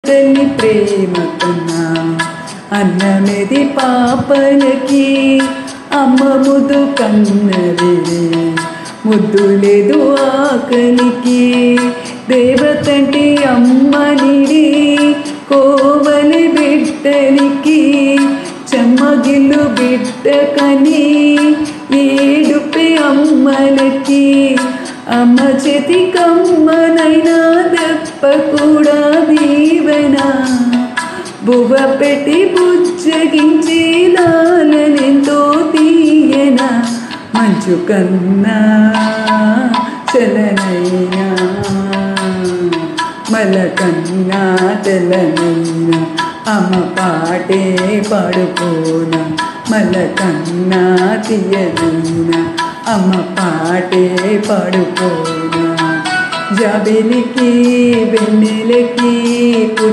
తల్లి ప్రేమ కన్నా అన్నమేది పాపలకి అమ్మ ముద్దు కన్నది ముద్దు లేదు ఆకలికి దేవతంటి అమ్మనిడి కోవలి బిడ్డలికి చెమ్మగిల్లు బిడ్డ కని ఏడుపే అమ్మలకి అమ్మ చేతి కమ్మనైనా దెప్ప కూడా దీవెన బువ్వ పెట్టి బుజ్జగించి లాలనెంతో తీయన మంచు కన్నా చలనైనా మల కన్నా తెలనైనా అమ్మ పాటే పాడుకోన మల కన్నా తీయనైనా అమ్మ పాటే పాడుకోన జాబిలికి వెన్నెలకి